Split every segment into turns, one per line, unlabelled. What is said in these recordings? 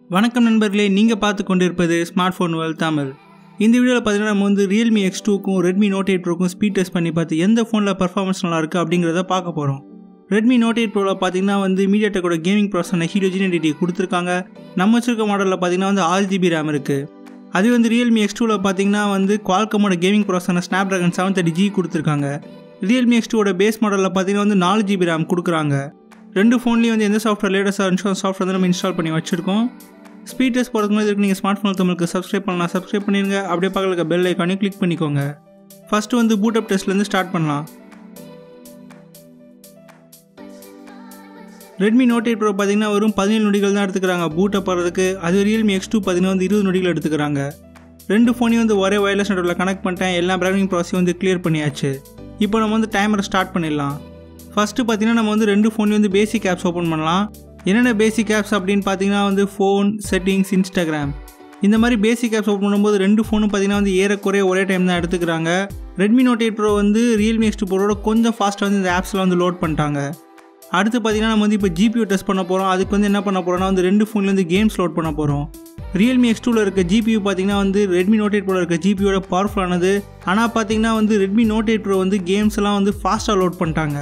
வணக்கம் நண்பர்களே நீங்கள் பார்த்து கொண்டிருப்பது ஸ்மார்ட் ஃபோன் வேர்ல்ட் தமிழ் இந்த வீடியோவில் பார்த்தீங்கன்னா நம்ம வந்து ரியல்மி எக்ஸ் டூக்கும் ரெட்மி நோட் எயிட் ப்ரோக்கும் ஸ்பீட் டெஸ்ட் பண்ணி பார்த்து எந்த ஃபோனில் பர்ஃபார்மன்ஸ் நல்லா இருக்குது அப்படிங்கிறத பார்க்க போகிறோம் ரெட்மி நோட் எயிட் ப்ரோவில் பார்த்தீங்கன்னா வந்து மீடியாடெக்கோட கேமிங் ப்ராசஸான ஹீரோ ஜினிட்டி கொடுத்துருக்காங்க நம்ம வச்சிருக்க மாடலில் பார்த்தீங்கன்னா வந்து ஆறு ஜிபி ரேம் இருக்குது அதே வந்து ரியல்மி எக்ஸ் டூவில் பார்த்தீங்கன்னா வந்து குவால்கமோட கேமிங் ப்ராசஸான Snapdragon seven thirty G கொடுத்துருக்காங்க ரியல்மி எக்ஸ் டூவோட பேஸ் மாடலில் பார்த்தீங்கன்னா வந்து நாலு ஜிபி ரேம் கொடுக்குறாங்க ரெண்டு ஃபோன்லேயும் வந்து எந்த சாஃப்ட்வேர் லேட்டஸ்ட்டாக இருந்துச்சோ அந்த சாஃப்ட்வேர் வந்து நம்ம இன்ஸ்டால் பண்ணி வச்சிருக்கோம் ஸ்பீட் டெஸ்ட் போகிறதுக்கு முன்னாடி இதுக்கு நீங்கள் ஸ்மார்ட் ஃபோன் தமிழுக்கு சப்ஸ்கிரைப் பண்ணலாம் சப்ஸ்கிரைப் பண்ணிடுங்க அப்படியே பக்கத்தில் பெல் ஐக்கானையும் கிளிக் பண்ணிக்கோங்க ஃபஸ்ட்டு வந்து பூட் அப் டெஸ்ட்லேருந்து ஸ்டார்ட் பண்ணலாம் ரெட்மி நோட் எயிட் ப்ரோ பார்த்தீங்கன்னா வெறும் பதினேழு நொடிகள் தான் எடுத்துக்கிறாங்க பூட் அப் போகிறதுக்கு அது ரியல்மி எக்ஸ் டூ பார்த்தீங்கன்னா வந்து இருபது நொடிகள் எடுத்துக்கிறாங்க ரெண்டு ஃபோனையும் வந்து ஒரே வயர்லெஸ் நெட்வொர்க்கில் கனெக்ட் பண்ணிட்டேன் எல்லா பிராண்டிங் ப்ராசஸையும் வந்து கிளியர் பண்ணியாச்சு இப்போ நம்ம வந்து டைமரை ஸ்டார்ட் பண்ணிடலாம் ஃபஸ்ட்டு பார்த்தீங்கன்னா நம்ம வந்து ரெண்டு ஃபோன்லேயும் வந்து பேசிக் ஆப்ஸ் ஓப்பன் பண்ணலாம் என்னென்ன பேசிக் ஆப்ஸ் அப்படின்னு பார்த்தீங்கன்னா வந்து ஃபோன் செட்டிங்ஸ் இன்ஸ்டாகிராம் இந்த மாதிரி பேசிக் ஆப்ஸ் ஓப்பன் பண்ணும்போது ரெண்டு ஃபோனும் பார்த்தீங்கன்னா வந்து ஏறக்குறைய ஒரே டைம் தான் எடுத்துக்கிறாங்க ரெட்மி நோட் எயிட் ப்ரோ வந்து ரியல்மி எக்ஸ் டூ ப்ரோட கொஞ்சம் ஃபாஸ்ட்டாக வந்து இந்த ஆப்ஸில் வந்து லோட் பண்ணிட்டாங்க அடுத்து பார்த்தீங்கன்னா நம்ம வந்து இப்போ ஜிபியூ டெஸ்ட் பண்ண போகிறோம் அதுக்கு வந்து என்ன பண்ண போகிறோம்னா வந்து ரெண்டு ஃபோன்லேருந்து கேம்ஸ் லோட் பண்ண போகிறோம் ரியல்மி எக்ஸ் டூவில் இருக்க ஜிபியூ பார்த்தீங்கன்னா வந்து ரெட்மி நோட் எயிட் ப்ரோவில் இருக்க ஜிபியோட பவர்ஃபுல்லானது ஆனால் பார்த்தீங்கன்னா வந்து ரெட்மி நோட் எயிட் ப்ரோ வந்து கேம்ஸ் எல்லாம் வந்து ஃபாஸ்ட்டாக லோட் பண்ணிட்டாங்க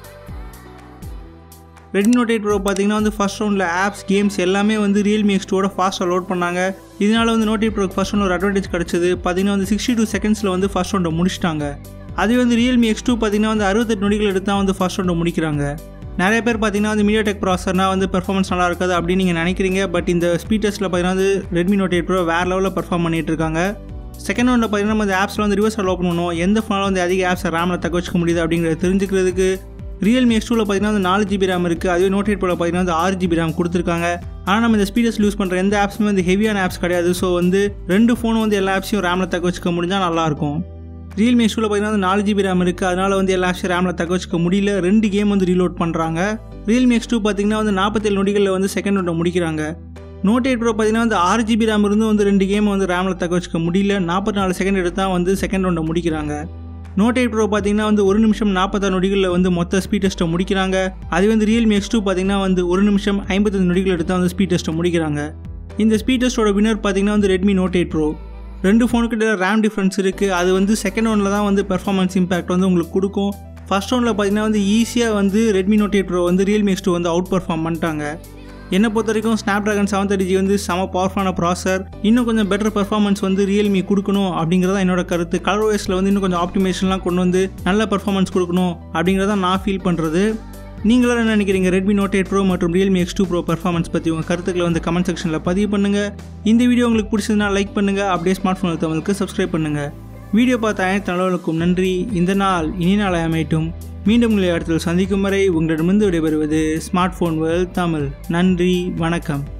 ரெட்மி நோட் எயிட் ப்ரோ பார்த்தீங்கன்னா வந்து ஃபஸ்ட் ரவுண்டில் ஆப்ஸ் கேம்ஸ் எல்லாமே வந்து ரியல்மி எக்ஸ் டூவோட ஃபாஸ்ட்டாக லோட் பண்ணாங்க இதனால் வந்து Note eight pro first round ஒரு அட்வான்டேஜ் கிடச்சிது பார்த்தீங்கன்னா வந்து சிக்ஸ்டி டூ செகண்ட்ஸில் வந்து ஃபஸ்ட் ரவுண்டை முடிச்சிட்டாங்க அதே வந்து ரியல்மி எக்ஸ் டூ பார்த்தீங்கன்னா வந்து அறுபத்தெட்டு நொடிகள் எடுத்து தான் வந்து ஃபஸ்ட் ரவுண்டை முடிக்கிறாங்க நிறைய பேர் பார்த்தீங்கன்னா வந்து மீடியா டெக் ப்ராசர்னா வந்து பெர்ஃபார்மன்ஸ் நல்லா இருக்காது அப்படின்னு நீங்கள் நினைக்கிறீங்க பட் இந்த ஸ்பீட் டெஸ்ட்டில் பார்த்தீங்கன்னா வந்து ரெட்மி நோட் எயிட் ப்ரோ வேறு லெவலில் பர்ஃபார்ம் பண்ணிட்டு இருக்காங்க செகண்ட் ரவுண்டில் பார்த்தீங்கன்னா நம்ம இந்த ஆப்ஸில் வந்து ரிவர்ஸ் ஓப்பன் பண்ணுவோம் எந்த ஃபோனில் வந்து அதிக ஆப்ஸை ரேமில் தக்க வச்சுக்க முடியுது அப்படிங்கிறத தெரிஞ்சுக்கிறதுக்கு ரியல்மி எக்ஸ் டூவில் பார்த்தீங்கன்னா வந்து நாலு ஜிபி ரேம் இருக்குது அதுவே நோட் எயிட் ப்ரோவில் பார்த்தீங்கன்னா வந்து ஆறு ஜிபி ரேம் கொடுத்துருக்காங்க ஆனால் நம்ம இந்த ஸ்பீடஸ் யூஸ் பண்ணுற எந்த ஆப்ஸுமே வந்து ஹெவியான ஆப்ஸ் கிடையாது ஸோ வந்து ரெண்டு ஃபோனும் வந்து எல்லா ஆப்ஸையும் ரேமில் தக்க வச்சுக்க முடிஞ்சால் நல்லாயிருக்கும் ரியல்மி எக்ஸ் டூவில் பார்த்தீங்கன்னா வந்து நாலு ஜிபி ரேம் இருக்குது அதனால் வந்து எல்லா ஆப்ஸையும் ரேமில் தக்க வச்சுக்க முடியல ரெண்டு கேம் வந்து ரீலோட் பண்ணுறாங்க ரியல்மி எக்ஸ் டூ பார்த்தீங்கன்னா வந்து நாற்பத்தேழு நொடிகளில் வந்து செகண்ட் ஒன்றை முடிக்கிறாங்க நோட் எயிட் ப்ரோ பார்த்தீங்கன்னா வந்து ஆறு ஜிபி ரேம் இருந்து வந்து ரெண்டு கேம் வந்து ரேமில் தக்க வச்சுக்க முடியல நாற்பத்தி நாலு செகண்ட் எடுத்தால் வந்து செகண்ட் ஒன்றை முடிக்கிறாங்க நோட் எயிட் ப்ரோ பார்த்தீங்கன்னா வந்து ஒரு நிமிஷம் நாற்பத்தாறு நொடிகளில் வந்து மொத்த ஸ்பீட் டெஸ்ட்டை முடிக்கிறாங்க அது வந்து ரியல்மி எக்ஸ் டூ பார்த்தீங்கன்னா வந்து ஒரு நிமிஷம் ஐம்பத்தஞ்சு நொடிகள் எடுத்தால் வந்து ஸ்பீட் டெஸ்ட்டை முடிக்கிறாங்க இந்த ஸ்பீட் டெஸ்ட்டோட வினர் பார்த்தீங்கன்னா வந்து ரெட்மி நோட் எயிட் ப்ரோ ரெண்டு ஃபோனுக்கிட்ட ரேம் டிஃப்ரென்ஸ் இருக்குது அது வந்து செகண்ட் ஒனில் தான் வந்து பெர்ஃபார்மன்ஸ் இம்பாக்ட் வந்து உங்களுக்கு கொடுக்கும் ஃபஸ்ட் ஒனில் பார்த்தீங்கன்னா வந்து ஈஸியாக வந்து ரெட்மி நோட் எயிட் ப்ரோ வந்து ரியல்மி எக்ஸ் டூ வந்து அவுட் பர்ஃபார்ம் பண்ணிட்டாங்க என்னை பொறுத்த வரைக்கும் Snapdragon seven thirty G வந்து செம பவர்ஃபுல்லான ப்ராசர் இன்னும் கொஞ்சம் பெட்டர் பெர்ஃபார்மன்ஸ் வந்து ரியல்மி கொடுக்கணும் அப்படிங்கிறதா என்னோட கருத்து கலர் வைஸில் வந்து இன்னும் கொஞ்சம் ஆப்டிமேஷன்லாம் கொண்டு வந்து நல்ல பெர்ஃபார்மன்ஸ் கொடுக்கணும் அப்படிங்கிறத நான் ஃபீல் பண்ணுறது நீங்களும் என்ன நினைக்கிறீங்க ரெட்மி நோட் எயிட் ப்ரோ மற்றும் Realme X two pro performance பற்றி உங்கள் கருத்துக்களை வந்து கமெண்ட் செக்ஷனில் பதிவு பண்ணுங்கள் இந்த வீடியோ உங்களுக்கு பிடிச்சதுனா லைக் பண்ணுங்கள் அப்படியே ஸ்மார்ட் ஃபோன் தமிழுக்கு சப்ஸ்கிரைப் பண்ணுங்கள் வீடியோ பார்த்த அனைத்து நல்லவர்களுக்கும் நன்றி இந்த நாள் இனி நாளை அமையட்டும் மீண்டும் உங்களை இடத்தில் சந்திக்கும் வரை உங்களிடமிருந்து விடைபெறுவது ஸ்மார்ட் ஃபோன் வேர்ல்ட் தமிழ் நன்றி வணக்கம்